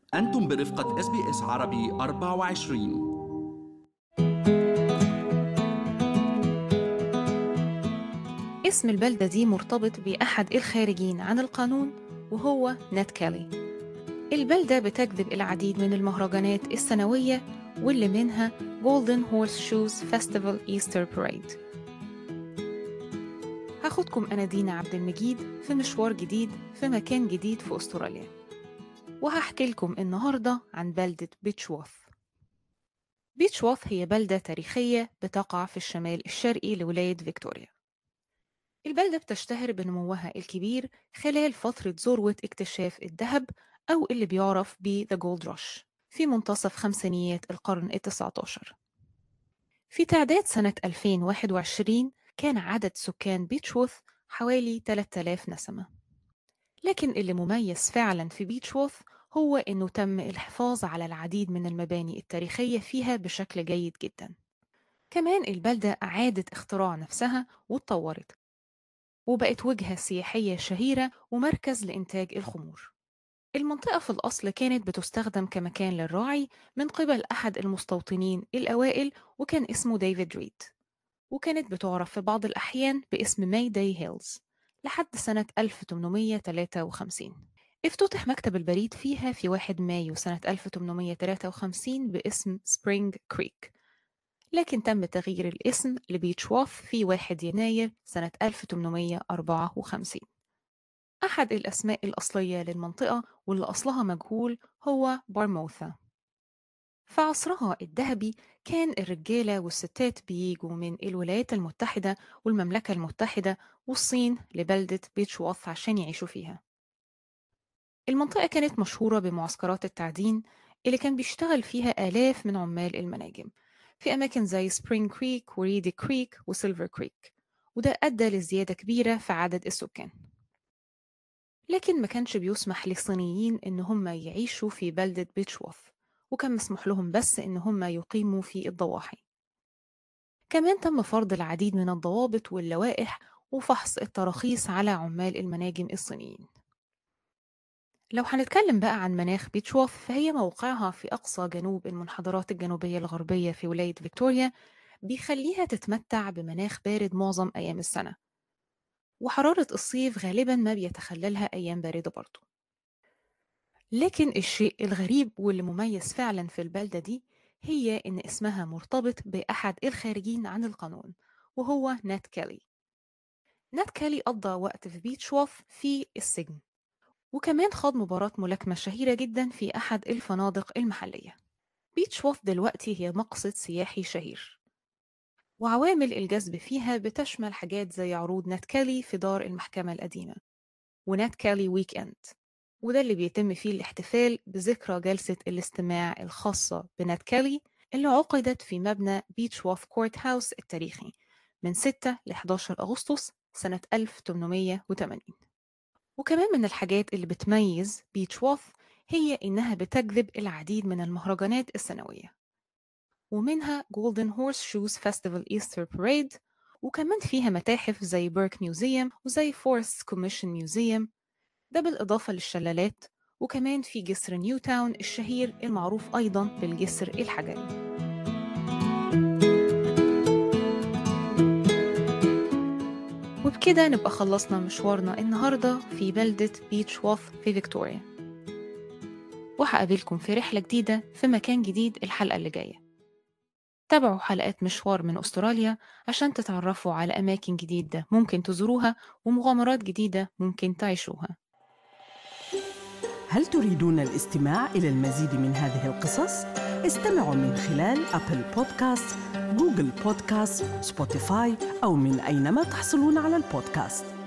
أنتم برفقة اس بي اس عربي 24 اسم البلدة دي مرتبط بأحد الخارجين عن القانون وهو نات كالي البلدة بتجذب العديد من المهرجانات السنوية واللي منها Golden Horse Shoes Festival Easter Parade هاخدكم أنا دينا عبد المجيد في مشوار جديد في مكان جديد في أستراليا وهحكي لكم النهاردة عن بلدة بيتشوث بيتشوث هي بلدة تاريخية بتقع في الشمال الشرقي لولاية فيكتوريا البلدة بتشتهر بنموها الكبير خلال فترة ذروة اكتشاف الذهب أو اللي بيعرف ب The Gold Rush في منتصف خمسينيات القرن التسعة عشر في تعداد سنة 2021 كان عدد سكان بيتشوث حوالي 3000 نسمة لكن اللي مميز فعلا في بيتشوث هو إنه تم الحفاظ على العديد من المباني التاريخية فيها بشكل جيد جدا كمان البلدة أعادت اختراع نفسها واتطورت وبقت وجهة سياحية شهيرة ومركز لإنتاج الخمور المنطقة في الأصل كانت بتستخدم كمكان للراعي من قبل أحد المستوطنين الأوائل وكان اسمه ديفيد ريد وكانت بتعرف في بعض الأحيان باسم ماي داي هيلز لحد سنة 1853 افتتح مكتب البريد فيها في 1 مايو سنة 1853 باسم سبرينج كريك لكن تم تغيير الاسم لبيتشواث في 1 يناير سنة 1854 أحد الأسماء الأصلية للمنطقة واللي أصلها مجهول هو بارموثا في عصرها الذهبي كان الرجالة والستات بيجوا من الولايات المتحدة والمملكة المتحدة والصين لبلدة بيتشواث عشان يعيشوا فيها المنطقة كانت مشهورة بمعسكرات التعدين اللي كان بيشتغل فيها آلاف من عمال المناجم في أماكن زي سبرينج كريك وريدي كريك وسيلفر كريك وده أدى لزيادة كبيرة في عدد السكان لكن ما كانش بيسمح للصينيين إن هم يعيشوا في بلدة بيتشوث وكان مسموح لهم بس إن هم يقيموا في الضواحي كمان تم فرض العديد من الضوابط واللوائح وفحص التراخيص على عمال المناجم الصينيين لو هنتكلم بقى عن مناخ بيتشوث فهي موقعها في أقصى جنوب المنحدرات الجنوبية الغربية في ولاية فيكتوريا بيخليها تتمتع بمناخ بارد معظم أيام السنة وحرارة الصيف غالبا ما بيتخللها أيام باردة برضه لكن الشيء الغريب واللي مميز فعلا في البلدة دي هي إن اسمها مرتبط بأحد الخارجين عن القانون وهو نات كالي نات كالي قضى وقت في بيتشوث في السجن وكمان خاض مباراة ملاكمة شهيرة جدا في أحد الفنادق المحلية بيتشوث دلوقتي هي مقصد سياحي شهير وعوامل الجذب فيها بتشمل حاجات زي عروض نات كالي في دار المحكمة القديمة ونات كالي ويك أند وده اللي بيتم فيه الاحتفال بذكرى جلسة الاستماع الخاصة بنات كالي اللي عقدت في مبنى بيتشوث كورت هاوس التاريخي من 6 ل 11 أغسطس سنة 1880 وكمان من الحاجات اللي بتميز بيتشوث هي إنها بتجذب العديد من المهرجانات السنوية ومنها Golden Horse Shoes Festival Easter Parade وكمان فيها متاحف زي بيرك ميوزيوم وزي فورست كوميشن ميوزيوم ده بالإضافة للشلالات وكمان في جسر نيو تاون الشهير المعروف أيضا بالجسر الحجري وبكده نبقى خلصنا مشوارنا النهاردة في بلدة بيتش ووث في فيكتوريا وهقابلكم في رحلة جديدة في مكان جديد الحلقة اللي جاية تابعوا حلقات مشوار من أستراليا عشان تتعرفوا على أماكن جديدة ممكن تزوروها ومغامرات جديدة ممكن تعيشوها هل تريدون الاستماع إلى المزيد من هذه القصص؟ استمعوا من خلال أبل بودكاست، جوجل بودكاست، سبوتيفاي أو من أينما تحصلون على البودكاست